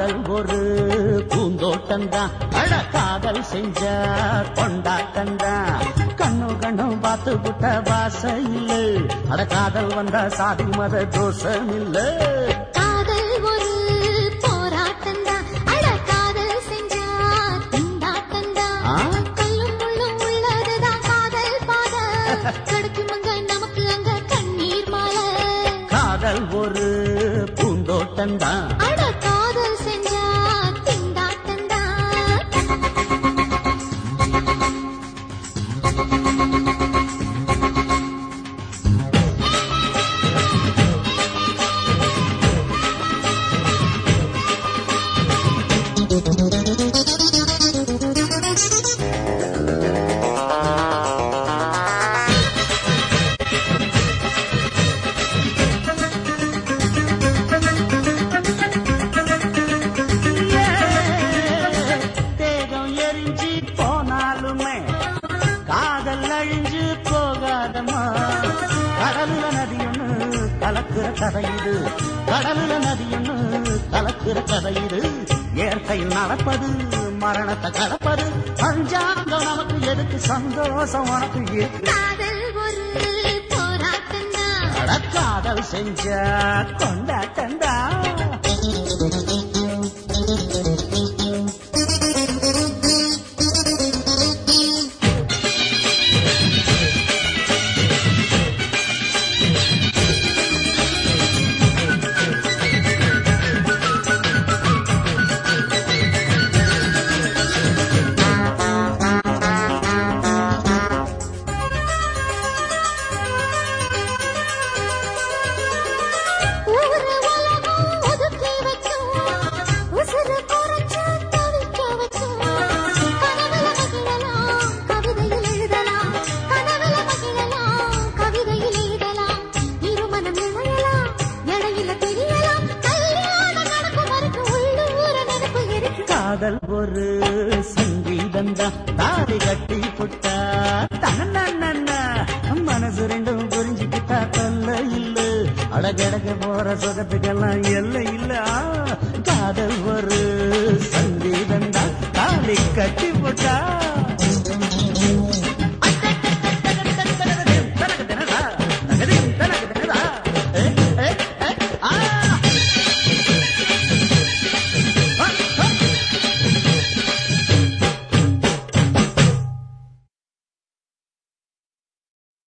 காதல் ஒரு பூந்தோட்டம்தான் அட காதல் செஞ்ச கொண்டாட்டம்தான் கண்ணு கண்ணும் பார்த்து புட்ட வாசம் இல்ல அட காதல் வந்தா சாதி மத தோஷம் இல்ல காதல் ஒரு போராட்டம்தான் அட காதல் செஞ்சா திண்டாட்டம்தான் ஆ? கல்லும் முள்ளும் உள்ளதுதான் காதல் பாத கிடைக்கும் அங்க நமக்கு அங்க கண்ணீர் மாலை காதல் ஒரு பூந்தோட்டம்தான் அட காதல் செஞ்சா திண்டாட்டம்தான் தேகம் எரிஞ்சு போனாலுமே காதல் அழிஞ்சு போகாதம்மா கடலுல நதி ஒண்ணு கலக்குற கதை இது கடலுல நதி ஒண்ணு கலக்குற கதை இது இயற்கையில் நடப்பது மரணத்தை கடப்பது பஞ்சாங்கம் நமக்கு எதுக்கு சந்தோஷம் உனக்கு இருக்கு காதல் ஒரு போராட்டம்தான் காதல் செஞ்ச கொண்டாட்டண்டா ஊரு உலகம் ஒதுக்கி வைக்கும் உசுறு குறைச்சு தவிக்க வைக்கும் கனவுல மகிழலாம் கவிதையில் எழுதலாம் கனவுல மகிழலாம் கவிதையில் எழுதலாம் இருமனம் இணையலாம் இடையில தெரியலாம் கல்யாணம் நடக்கும் வரைக்கும் உள்ளூர நினைப்பு இருக்கு காதல் ஒரு சங்கீதந்தா தாலி கட்டி புட்டா தனன்னா மனசு ரெண்டும் புரிஞ்சுக்கிட்டா தொல்ல இல்ல அடகடக போற சுகத்துக்கெல்லாம் எல்லை இல்ல காதல் ஒரு சங்கீதந்தா தாலி கட்டி புட்டா